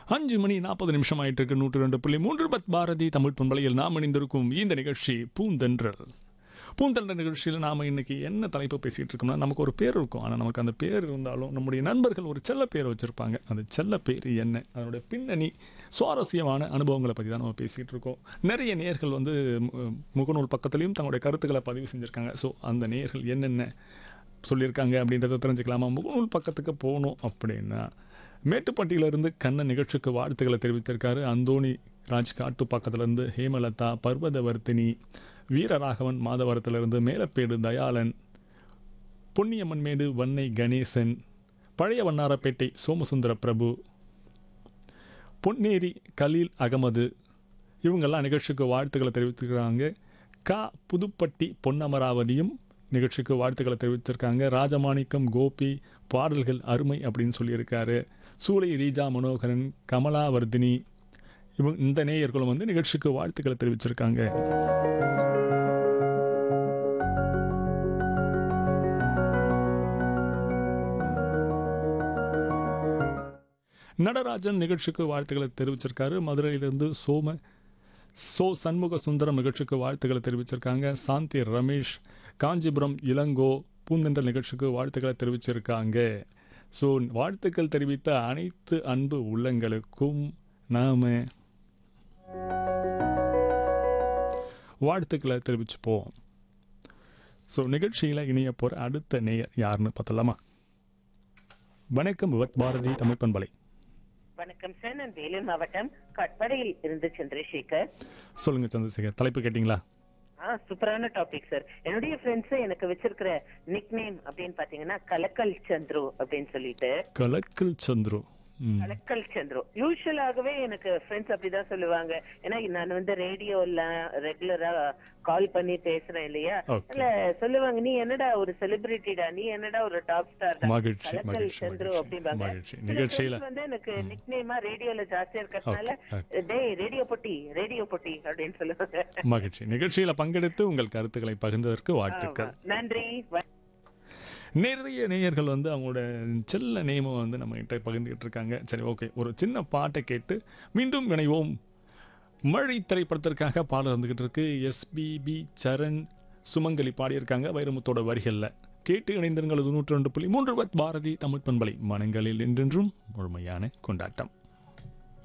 அஞ்சு மணி நாற்பது நிமிஷம் ஆயிட்டு இருக்கு நூற்று ரெண்டு புள்ளி மூன்று பத் பாரதி தமிழ் பண்பலையில் நாம் இணைந்திருக்கும் இந்த நிகழ்ச்சி பூந்தென்றல் பூந்தென்றல் நிகழ்ச்சியில் நாம் இன்னைக்கு என்ன தலைப்பு பேசிகிட்டு இருக்கோம்னா நமக்கு ஒரு பேர் இருக்கும் ஆனால் நமக்கு அந்த பேர் இருந்தாலும் நம்முடைய நண்பர்கள் ஒரு செல்ல பேர் வச்சுருப்பாங்க அந்த செல்ல பேர் என்ன அதனுடைய பின்னணி சுவாரஸ்யமான அனுபவங்களை பற்றி தான் நம்ம பேசிகிட்டு இருக்கோம் நிறைய நேர்கள் வந்து மு- முகநூல் பக்கத்துலேயும் தங்களுடைய கருத்துக்களை பதிவு செஞ்சுருக்காங்க ஸோ அந்த நேர்கள் என்னென்ன சொல்லியிருக்காங்க அப்படின்றத தெரிஞ்சுக்கலாமா முகநூல் பக்கத்துக்கு போகணும் அப்படின்னா மேட்டுப்பட்டியிலிருந்து கண்ணன் நிகழ்ச்சிக்கு வாழ்த்துக்களை தெரிவித்திருக்காரு அந்தோணி ராஜ் காட்டு பக்கத்துலேருந்து ஹேமலதா பர்வதவர்த்தினி வீரராகவன் மாதவரத்திலிருந்து மேலப்பேடு தயாளன் பொன்னியம்மன்மேடு வன்னை கணேசன் பழைய வண்ணாரப்பேட்டை சோமசுந்தர பிரபு பொன்னேரி கலீல் அகமது இவங்கெல்லாம் நிகழ்ச்சிக்கு வாழ்த்துக்களை தெரிவித்திருக்கிறாங்க கா புதுப்பட்டி பொன்னமராவதியும் நிகழ்ச்சிக்கு வாழ்த்துக்களை தெரிவித்திருக்காங்க ராஜமாணிக்கம் கோபி பாடல்கள் அருமை அப்படின்னு சொல்லியிருக்காரு சூளை ரீஜா மனோகரன் கமலாவர்தினி இவங்க இந்த நேயர்களும் வந்து நிகழ்ச்சிக்கு வாழ்த்துக்களை தெரிவிச்சிருக்காங்க நடராஜன் நிகழ்ச்சிக்கு வாழ்த்துக்களை தெரிவிச்சிருக்காரு மதுரையிலிருந்து சோம சோ சண்முக சுந்தரம் நிகழ்ச்சிக்கு வாழ்த்துக்களை தெரிவிச்சிருக்காங்க சாந்தி ரமேஷ் காஞ்சிபுரம் இளங்கோ பூந்தென்ற நிகழ்ச்சிக்கு வாழ்த்துக்களை தெரிவிச்சிருக்காங்க ஸோ வாழ்த்துக்கள் தெரிவித்த அனைத்து அன்பு உள்ளங்களுக்கும் நாம வாழ்த்துக்களை தெரிவிச்சுப்போம் ஸோ நிகழ்ச்சியில் இணைய போகிற அடுத்த நேயர் யாருன்னு பார்த்தலாமா வணக்கம் விவத் பாரதி தமிழ் பண்பலை வணக்கம் சார் நான் வேலூர் மாவட்டம் கட்படையில் இருந்து சந்திரசேகர் சொல்லுங்க சந்திரசேகர் தலைப்பு கேட்டிங்களா ஆ சூப்பரான டாபிக் சார் என்னுடைய ஃப்ரெண்ட்ஸ் எனக்கு வச்சிருக்கிற நிக் நேம் அப்படின்னு பாத்தீங்கன்னா கலக்கல் சந்துரு அப்படின்னு சொல்லிட்டு கலக்கல் சந்துரு ம் கலக்கல் சந்துரு யூஸ்வலாகவே எனக்கு ஃப்ரெண்ட்ஸ் அப்படிதான் சொல்லுவாங்க ஏன்னா நான் வந்து ரேடியோல ரெகுலரா கால் பண்ணி பேசுறேன் இல்லையா Okay. இல்ல சொல்லுவாங்க நீ என்னடா ஒரு செலிபிரிட்டிடா நீ என்னடா ஒரு டாப் ஸ்டார் மகிழ்ச்சி, கலக்கல் மகிழ்ச்சி, சந்துரு மகிழ்ச்சி, அப்படிம்பாங்க மகிழ்ச்சி. சில நிகழ்ச்சியில- friends வந்து எனக்கு நிக் நேமா ரேடியோல ஜாஸ்தியா இருக்கிறதுனால Okay, டேய் ரேடியோ பொட்டி ரேடியோ பொட்டி அப்படின்னு சொல்லுவாங்க மகிழ்ச்சி நிகழ்ச்சியில் பங்கெடுத்து உங்கள் கருத்துக்களை பகிர்ந்ததற்கு வாழ்த்துக்கள் ஆமா. நன்றி வ- நிறைய நேயர்கள் வந்து அவங்களோட செல்ல நேமை வந்து நம்ம கிட்ட பகிர்ந்துக்கிட்டு இருக்காங்க சரி ஓகே ஒரு சின்ன பாட்டை கேட்டு மீண்டும் இணைவோம் மழை திரைப்படத்திற்காக பாடல் வந்துக்கிட்டு இருக்கு எஸ்பிபி சரண் சுமங்கலி பாடியிருக்காங்க வைரமுத்தோட வரிகளில் கேட்டு இணைந்திருங்கள் நூற்றி ரெண்டு புள்ளி மூன்று பாரதி தமிழ் பண்பலை மனங்களில் என்றென்றும் முழுமையான கொண்டாட்டம்